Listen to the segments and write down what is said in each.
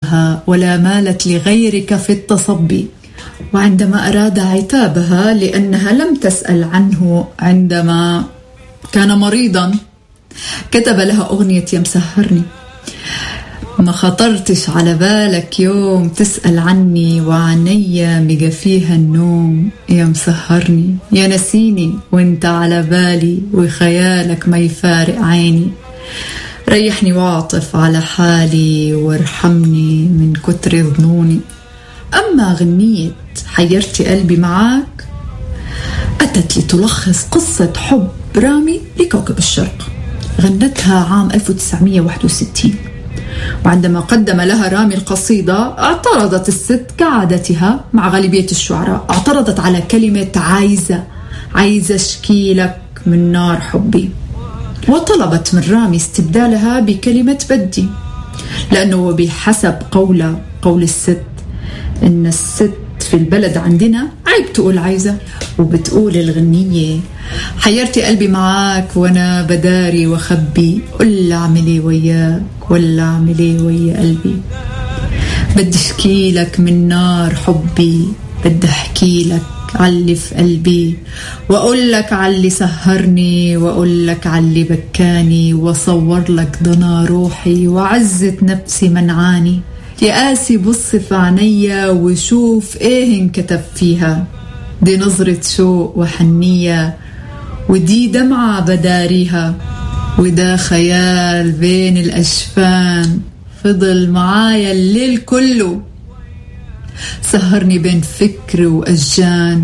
عتابها ولا مالت لغيرك في التصبي وعندما أراد عتابها لأنها لم تسأل عنه عندما كان مريضا كتب لها أغنية يا مسهرني ما خطرتش على بالك يوم تسأل عني وعني مجا فيها النوم يا مسهرني يا نسيني وانت على بالي وخيالك ما يفارق عيني ريحني واعطف على حالي وارحمني من كتر ظنوني أما غنية حيرتي قلبي معاك أتت لتلخص قصة حب رامي لكوكب الشرق غنتها عام 1961 وعندما قدم لها رامي القصيدة اعترضت الست كعادتها مع غالبية الشعراء اعترضت على كلمة عايزة عايزة اشكيلك من نار حبي وطلبت من رامي استبدالها بكلمة بدي لأنه بحسب قول قول الست إن الست في البلد عندنا عيب تقول عايزة وبتقول الغنية حيرتي قلبي معاك وانا بداري وخبي قل اعملي وياك ولا اعملي ويا قلبي بدي اشكي لك من نار حبي بدي احكي لك علي في قلبي واقول لك علي سهرني واقول لك علي بكاني واصور لك ضنا روحي وعزة نفسي منعاني يا قاسي بص في عينيا وشوف ايه انكتب فيها دي نظرة شوق وحنية ودي دمعة بداريها وده خيال بين الأشفان فضل معايا الليل كله سهرني بين فكر وأشجان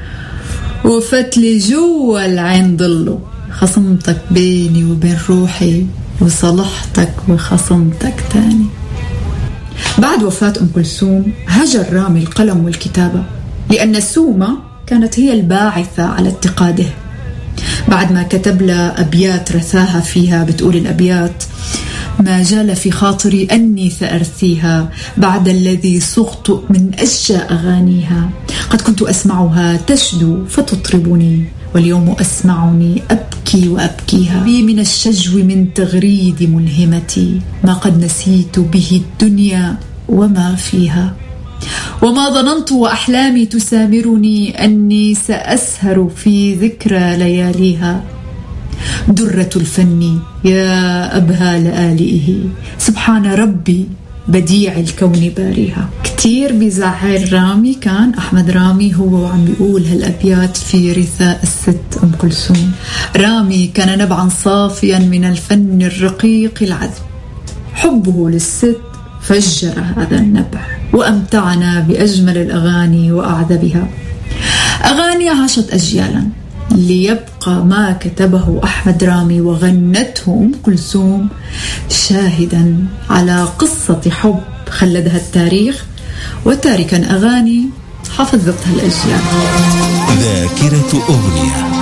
وفتلي جوا العين ضله خصمتك بيني وبين روحي وصلحتك وخصمتك تاني بعد وفاة أم كلثوم هجر رامي القلم والكتابة لأن السومة كانت هي الباعثة على اتقاده بعد ما كتب لها أبيات رثاها فيها بتقول الأبيات ما جال في خاطري أني ثأرثيها بعد الذي صغت من أشجى أغانيها قد كنت أسمعها تشدو فتطربني واليوم أسمعني أبكي وأبكيها بي من الشجو من تغريد ملهمتي ما قد نسيت به الدنيا وما فيها وما ظننت واحلامي تسامرني اني ساسهر في ذكرى لياليها دره الفن يا ابهى لالئه سبحان ربي بديع الكون باريها كتير بيزعل رامي كان أحمد رامي هو وعم بيقول هالأبيات في رثاء الست أم كلثوم رامي كان نبعا صافيا من الفن الرقيق العذب حبه للست فجر هذا النبع وامتعنا باجمل الاغاني واعذبها. اغاني عاشت اجيالا ليبقى ما كتبه احمد رامي وغنته ام كلثوم شاهدا على قصه حب خلدها التاريخ وتاركا اغاني حفظتها الاجيال. ذاكره اغنيه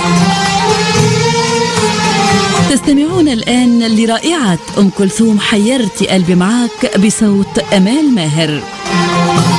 تستمعون الآن لرائعة أم كلثوم حيرتي قلبي معاك بصوت أمال ماهر